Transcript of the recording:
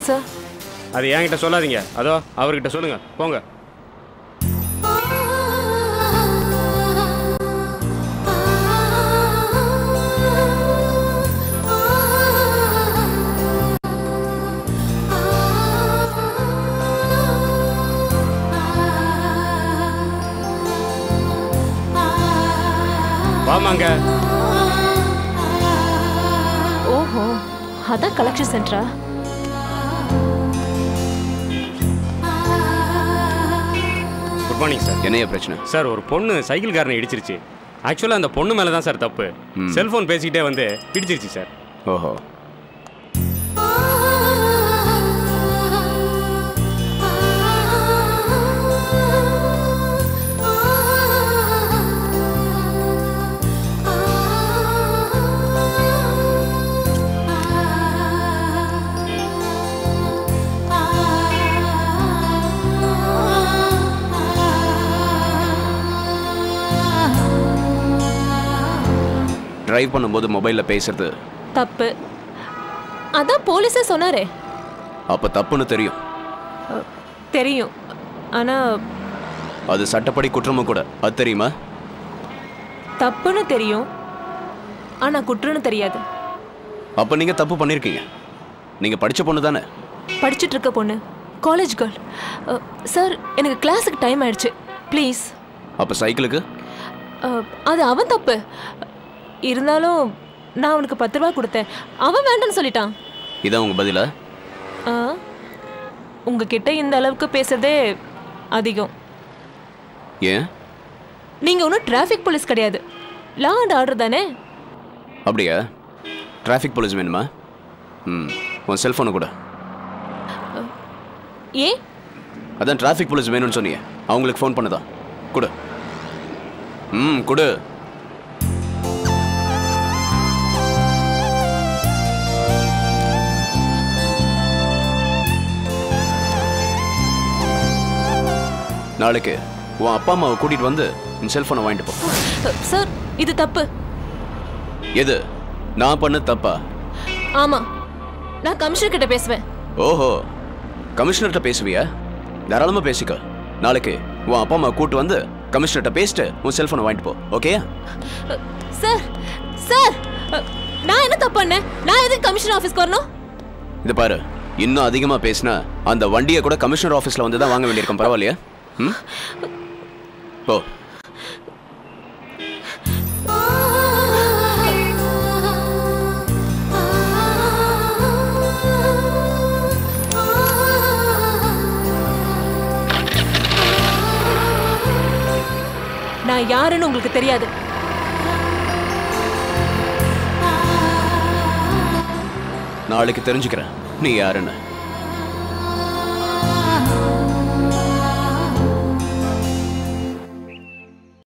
sir அது என்கிட்ட சொல்லாதீங்க அதோ அவர்கிட்ட சொல்லுங்க போங்க வாமாங்க ஓஹோ அதான் கலெக்ஷன் சென்டரா குட் மார்னிங் சார் என்னைய பிரச்சனை சார் ஒரு பொண்ணு சைக்கிள் காரனை இடிச்சிருச்சு ஆக்சுவலாக அந்த பொண்ணு மேலே தான் சார் தப்பு செல்ஃபோன் பேசிக்கிட்டே வந்து இடிச்சிருச்சு சார் ஓஹோ டிரைவ் பண்ணும்போது மொபைலில் பேசுறது தப்பு அதான் போலீஸே சொன்னாரே அப்போ தப்புன்னு தெரியும் அஹ், தெரியும் ஆனா அது சட்டப்படி குற்றமும் கூட அது தெரியுமா தப்புன்னு தெரியும் ஆனா குற்றம்னு தெரியாது அப்போ நீங்கள் தப்பு பண்ணியிருக்கீங்க நீங்கள் படித்த பொண்ணு தானே படிச்சுட்டு இருக்க பொண்ணு காலேஜ் கேர்ள் சார் எனக்கு கிளாஸுக்கு டைம் ஆயிடுச்சு ப்ளீஸ் அப்போ சைக்கிளுக்கு அது அவன் தப்பு இருந்தாலும் நான் அவனுக்கு பத்து ரூபா கொடுத்தேன் அவன் வேண்டாம்னு சொல்லிட்டான் இதான் உங்கள் பதிலா ஆ, உங்ககிட்ட இந்த அளவுக்கு பேசுறதே அதிகம் ஏன் நீங்க ஒன்றும் டிராஃபிக் போலீஸ் கிடையாது லா அண்ட் ஆர்டர் தானே அப்படியா டிராஃபிக் போலீஸ் வேணுமா ம் உன் செல்ஃபோனை கூட ஏன் அதான் டிராஃபிக் போலீஸ் வேணும்னு சொன்னீங்க அவங்களுக்கு ஃபோன் பண்ணுதா கொடு ம் கொடு நாளைக்கு உன் அப்பா அம்மாவை கூட்டிட்டு வந்து உன் செல்ஃபோனை வாங்கிட்டு போ சார் இது தப்பு எது நான் பண்ண தப்பா ஆமா நான் கமிஷனர் கிட்ட பேசுவேன் ஓஹோ கமிஷனர்கிட்ட பேசுவியா தாராளமா பேசிக்க நாளைக்கு உன் அப்பா அம்மா கூட்டு வந்து கமிஷனர்கிட்ட பேசிட்டு உன் செல்ஃபோனை வாங்கிட்டு போ ஓகே சார் சார் நான் என்ன தப்பு பண்ணேன் நான் எதுக்கு கமிஷனர் ஆஃபீஸ்க்கு வரணும் இது பாரு இன்னும் அதிகமா பேசினா அந்த வண்டியை கூட கமிஷனர் ஆஃபீஸ்ல வந்து தான் வாங்க வேண்டியிருக்கும் பரவாயில்லையா ம் போ நான் யாருன்னு உங்களுக்கு தெரியாது நாளைக்கு தெரிஞ்சுக்கிறேன் நீ யாருன்னு